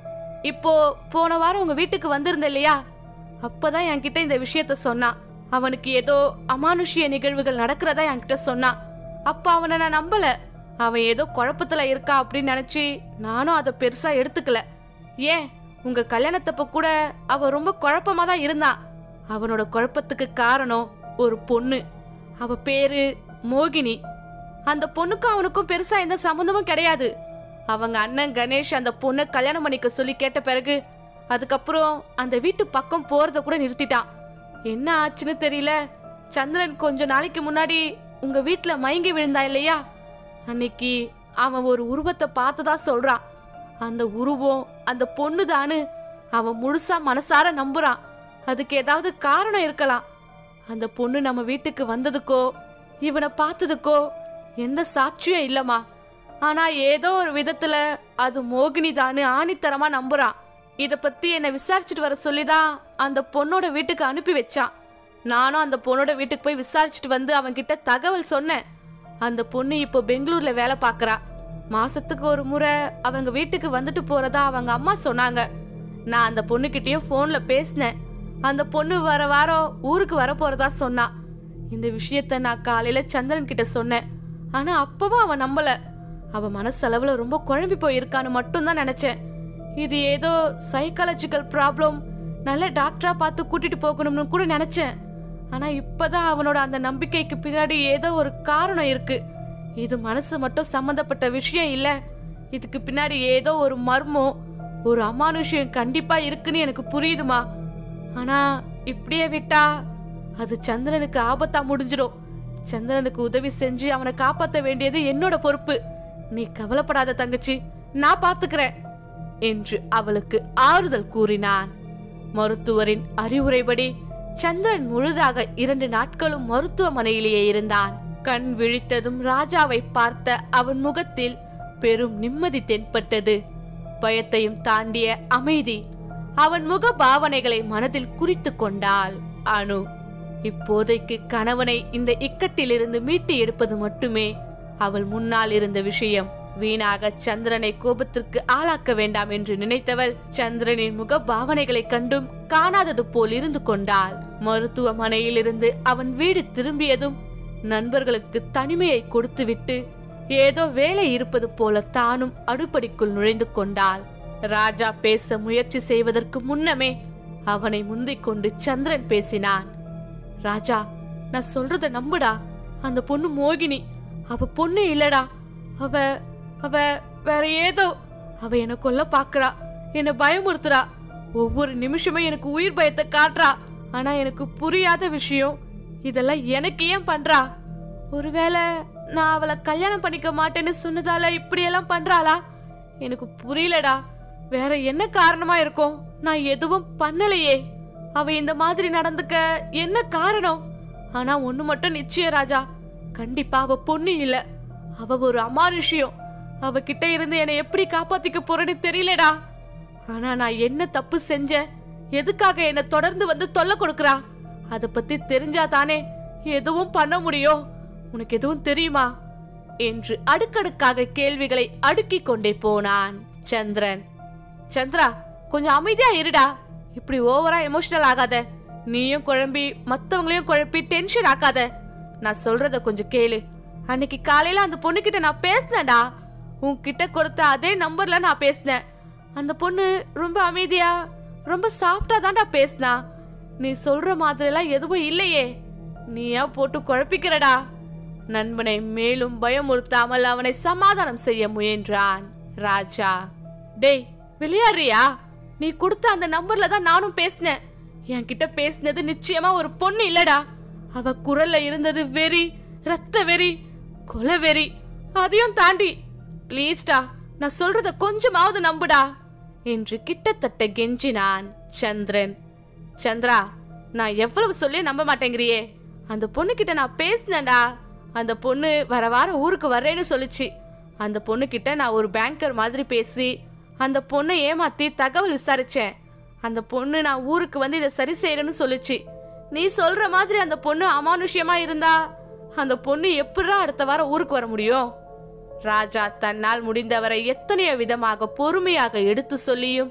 இப்போ போன வாரம் உங்க வீட்டுக்கு வந்திருந்த இல்லையா அப்பதான் என்கிட்ட இந்த விஷயத்த சொன்னான் அவனுக்கு ஏதோ அமானுஷ்ய நிகழ்வுகள் நடக்கிறதா என்கிட்ட சொன்னான் அப்ப அவனை நான் நம்பல அவன் ஏதோ குழப்பத்துல இருக்கா அப்படின்னு நினைச்சு நானும் அதை பெருசா எடுத்துக்கல ஏன் உங்க கல்யாணத்தப்ப கூட அவ ரொம்ப குழப்பமா தான் இருந்தான் அவனோட குழப்பத்துக்கு காரணம் ஒரு பொண்ணு அவ பேரு மோகினி அந்த பொண்ணுக்கும் அவனுக்கும் பெருசா எந்த சம்மந்தமும் கிடையாது அவங்க அண்ணன் கணேஷ் அந்த பொண்ணை கல்யாணம் பண்ணிக்க சொல்லி கேட்ட பிறகு அதுக்கப்புறம் அந்த வீட்டு பக்கம் போறத கூட நிறுத்திட்டான் என்ன ஆச்சுன்னு தெரியல சந்திரன் கொஞ்ச நாளைக்கு முன்னாடி உங்க வீட்ல மயங்கி விழுந்தான் இல்லையா அன்னைக்கு அவன் ஒரு உருவத்தை பார்த்ததா சொல்றான் அந்த உருவம் அந்த பொண்ணுதான்னு அவன் முழுசா மனசார நம்புறான் அதுக்கு ஏதாவது காரணம் இருக்கலாம் அந்த பொண்ணு நம்ம வீட்டுக்கு வந்ததுக்கோ இவனை பார்த்ததுக்கோ எந்த சாட்சியும் இல்லம்மா ஆனா ஏதோ ஒரு விதத்துல அது மோகினி தான்னு ஆணித்தரமா நம்புறான் இத பத்தி என்னை விசாரிச்சுட்டு வர சொல்லிதான் அந்த பொண்ணோட வீட்டுக்கு அனுப்பி வச்சான் நானும் அந்த பொண்ணோட வீட்டுக்கு போய் விசாரிச்சுட்டு வந்து அவன்கிட்ட தகவல் சொன்னேன் அந்த பொண்ணு இப்போ பெங்களூர்ல வேலை பார்க்கறா மாசத்துக்கு ஒரு முறை அவங்க வீட்டுக்கு வந்துட்டு போறதா அவங்க அம்மா சொன்னாங்க நான் அந்த பொண்ணுகிட்டயும் ஃபோன்ல பேசினேன் அந்த பொண்ணு வர வாரம் ஊருக்கு வர போறதா சொன்னா இந்த விஷயத்த நான் காலையில சந்திரன் கிட்ட சொன்னேன் ஆனா அப்பவும் அவன் நம்பல அவ மனசளவுல ரொம்ப குழம்பி போயிருக்கான்னு மட்டும்தான் நினைச்சேன் இது ஏதோ சைக்காலஜிக்கல் ப்ராப்ளம் நல்ல டாக்டரா பார்த்து கூட்டிட்டு போகணும்னு கூட நினைச்சேன் ஆனா இப்பதான் அவனோட அந்த நம்பிக்கைக்கு பின்னாடி ஏதோ ஒரு காரணம் இருக்கு இது மனசு மட்டும் சம்மந்தப்பட்ட விஷயம் இல்ல இதுக்கு பின்னாடி ஏதோ ஒரு மர்மம் ஒரு அமானுஷ்யம் கண்டிப்பா இருக்குன்னு எனக்கு புரியுதுமா ஆனா இப்படியே விட்டா அது சந்திரனுக்கு ஆபத்தா முடிஞ்சிடும் சந்திரனுக்கு உதவி செஞ்சு அவனை காப்பாத்த வேண்டியது என்னோட பொறுப்பு நீ கவலைப்படாத தங்கச்சி நான் பாத்துக்கிறேன் என்று அவளுக்கு ஆறுதல் கூறினான் மருத்துவரின் அறிவுரைப்படி சந்திரன் முழுதாக இரண்டு நாட்களும் மருத்துவமனையிலேயே இருந்தான் கண் விழித்ததும் ராஜாவை பார்த்த அவன் முகத்தில் பெரும் நிம்மதி தென்பட்டது பயத்தையும் தாண்டிய அமைதி அவன் முக பாவனைகளை மனதில் குறித்து கொண்டாள் அனு இப்போதைக்கு கணவனை இந்த இக்கட்டிலிருந்து மீட்டு எடுப்பது மட்டுமே அவள் முன்னால் இருந்த விஷயம் வீணாக சந்திரனை கோபத்திற்கு ஆளாக்க வேண்டாம் என்று நினைத்தவள் சந்திரனின் முக பாவனைகளைக் கண்டும் காணாதது போல் இருந்து கொண்டாள் மருத்துவமனையிலிருந்து அவன் வீடு திரும்பியதும் நண்பர்களுக்கு தனிமையை கொடுத்துவிட்டு ஏதோ வேலை இருப்பது போல தானும் அடுப்படிக்குள் நுழைந்து கொண்டாள் ராஜா பேச முயற்சி செய்வதற்கு முன்னமே அவனை முந்திக் கொண்டு சந்திரன் பேசினான் ராஜா நான் சொல்றத நம்புடா அந்த பொண்ணு மோகினி அவ பொண்ணு இல்லடா அவ அவ வேற ஏதோ அவ என்ன கொல்ல பாக்குறா என்ன பயமுறுத்துறா ஒவ்வொரு நிமிஷமும் எனக்கு உயிர் பயத்தை காட்டுறா ஆனா எனக்கு புரியாத விஷயம் இதெல்லாம் எனக்கு ஏன் பண்றா ஒருவேளை நான் அவளை கல்யாணம் பண்ணிக்க மாட்டேன்னு சொன்னதால இப்படியெல்லாம் பண்றாளா எனக்கு புரியலடா வேற என்ன காரணமா இருக்கும் நான் எதுவும் பண்ணலையே அவ இந்த மாதிரி நடந்துக்க என்ன காரணம் ஆனா ஒண்ணு மட்டும் நிச்சயம் ராஜா கண்டிப்பா அவ பொண்ணு இல்ல அவ ஒரு அமானுஷ்யம் அவ கிட்ட இருந்து என்னை எப்படி காப்பாத்திக்க போறேன்னு தெரியலடா ஆனா நான் என்ன தப்பு செஞ்சேன் எதுக்காக என்னை தொடர்ந்து வந்து தொல்லை கொடுக்கறா அத பத்தி தெரிஞ்சா தானே எதுவும் பண்ண முடியும் உனக்கு எதுவும் தெரியுமா என்று அடுக்கடுக்காக கேள்விகளை அடுக்கிக் கொண்டே போனான் சந்திரன் சந்திரா கொஞ்சம் அமைதியா இருடா இப்படி ஓவரா எமோஷனல் ஆகாத நீயும் குழம்பி மத்தவங்களையும் குழப்பி டென்ஷன் ஆக்காத நான் சொல்றத கொஞ்சம் கேளு அன்னைக்கு காலையில அந்த பொண்ணுகிட்ட நான் பேசினேன்டா உன்கிட்ட கொடுத்த அதே நம்பர்ல நான் பேசினேன் அந்த பொண்ணு ரொம்ப அமைதியா ரொம்ப சாஃப்டா தான்டா பேசினா நீ சொல்ற மாதிரிலாம் எதுவும் இல்லையே நீயா போட்டு குழப்பிக்கிறடா நண்பனை மேலும் பயமுறுத்தாமல் அவனை சமாதானம் செய்ய முயன்றான் ராஜா டேய் விளையாடுறியா நீ கொடுத்த அந்த நம்பர்ல தான் நானும் பேசினேன் என்கிட்ட பேசினது நிச்சயமா ஒரு பொண்ணு இல்லடா அவ குரல்ல இருந்தது வெறி ரத்த வெறி கொலை வெறி அதையும் தாண்டி ப்ளீஸ்டா நான் சொல்றத கொஞ்சமாவது நம்புடா என்று கிட்டத்தட்ட கெஞ்சினான் சந்திரன் சந்திரா நான் எவ்வளவு சொல்லி நம்ப மாட்டேங்கிறியே அந்த பொண்ணுகிட்ட நான் பேசினேன்டா அந்த பொண்ணு வர வாரம் ஊருக்கு வர்றேன்னு சொல்லுச்சு அந்த பொண்ணுகிட்ட நான் ஒரு பேங்கர் மாதிரி பேசி அந்த பொண்ணை ஏமாத்தி தகவல் விசாரிச்சேன் அந்த பொண்ணு நான் ஊருக்கு வந்து இதை சரி செய்யறேன்னு சொல்லுச்சு நீ சொல்ற மாதிரி அந்த பொண்ணு அமானுஷ்யமா இருந்தா அந்த பொண்ணு எப்படிடா அடுத்த வாரம் ஊருக்கு வர முடியும் ராஜா தன்னால் முடிந்தவரை எத்தனையோ விதமாக பொறுமையாக எடுத்து சொல்லியும்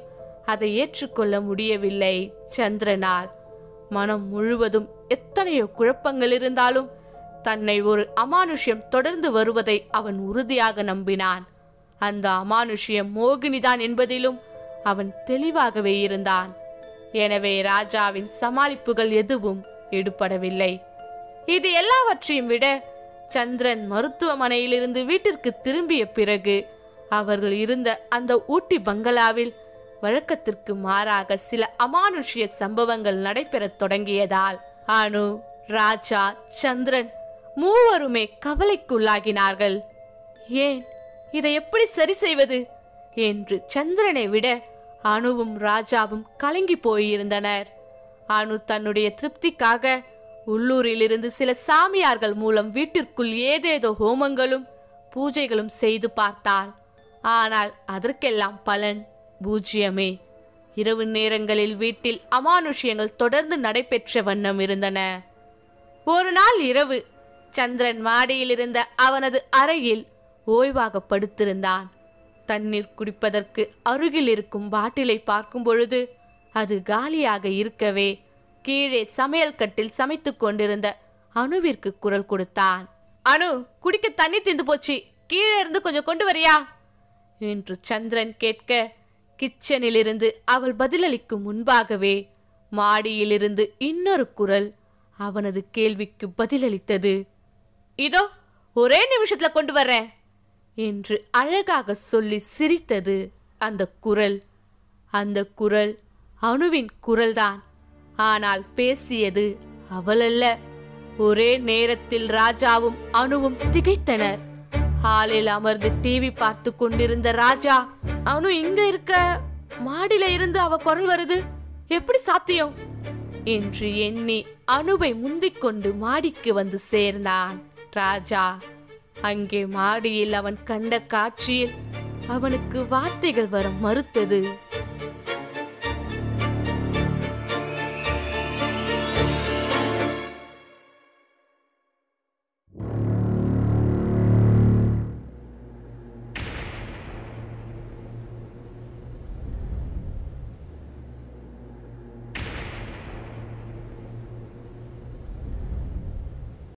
அதை ஏற்றுக்கொள்ள முடியவில்லை சந்திரனால் மனம் முழுவதும் எத்தனையோ குழப்பங்கள் இருந்தாலும் தன்னை ஒரு அமானுஷ்யம் தொடர்ந்து வருவதை அவன் உறுதியாக நம்பினான் அந்த அமானுஷ்யம் மோகினிதான் என்பதிலும் அவன் தெளிவாகவே இருந்தான் எனவே ராஜாவின் சமாளிப்புகள் எதுவும் எடுபடவில்லை இது எல்லாவற்றையும் விட சந்திரன் மருத்துவமனையிலிருந்து வீட்டிற்கு திரும்பிய பிறகு அவர்கள் இருந்த அந்த ஊட்டி பங்களாவில் வழக்கத்திற்கு மாறாக சில அமானுஷ்ய சம்பவங்கள் நடைபெறத் தொடங்கியதால் அனு ராஜா சந்திரன் மூவருமே கவலைக்குள்ளாகினார்கள் ஏன் இதை எப்படி சரி செய்வது என்று சந்திரனை விட அணுவும் ராஜாவும் கலங்கி போயிருந்தனர் அனு தன்னுடைய திருப்திக்காக உள்ளூரிலிருந்து சில சாமியார்கள் மூலம் வீட்டிற்குள் ஏதேதோ ஹோமங்களும் பூஜைகளும் செய்து பார்த்தாள் ஆனால் அதற்கெல்லாம் பலன் பூஜ்யமே இரவு நேரங்களில் வீட்டில் அமானுஷ்யங்கள் தொடர்ந்து நடைபெற்ற வண்ணம் இருந்தன ஒரு நாள் இரவு சந்திரன் மாடியில் இருந்த அவனது அறையில் ஓய்வாக படுத்திருந்தான் தண்ணீர் குடிப்பதற்கு அருகில் இருக்கும் பாட்டிலை பார்க்கும் பொழுது அது காலியாக இருக்கவே கீழே சமையல் கட்டில் சமைத்துக் கொண்டிருந்த அணுவிற்கு குரல் கொடுத்தான் அனு குடிக்க தண்ணி தீந்து போச்சு கீழே இருந்து கொஞ்சம் கொண்டு வரியா என்று சந்திரன் கேட்க கிச்சனிலிருந்து அவள் பதிலளிக்கும் முன்பாகவே மாடியிலிருந்து இன்னொரு குரல் அவனது கேள்விக்கு பதிலளித்தது இதோ ஒரே நிமிஷத்துல கொண்டு வர்றேன் என்று அழகாக சொல்லி சிரித்தது அந்த குரல் அந்த குரல் அணுவின் குரல்தான் ஆனால் பேசியது அவளல்ல ஒரே நேரத்தில் ராஜாவும் அணுவும் திகைத்தனர் ஹாலில் அமர்ந்து டிவி பார்த்து கொண்டிருந்த ராஜா அனு இங்க இருக்க மாடியில இருந்து அவ குரல் வருது எப்படி சாத்தியம் என்று எண்ணி அணுவை முந்திக் கொண்டு மாடிக்கு வந்து சேர்ந்தான் ராஜா அங்கே மாடியில் அவன் கண்ட காட்சியில் அவனுக்கு வார்த்தைகள் வர மறுத்தது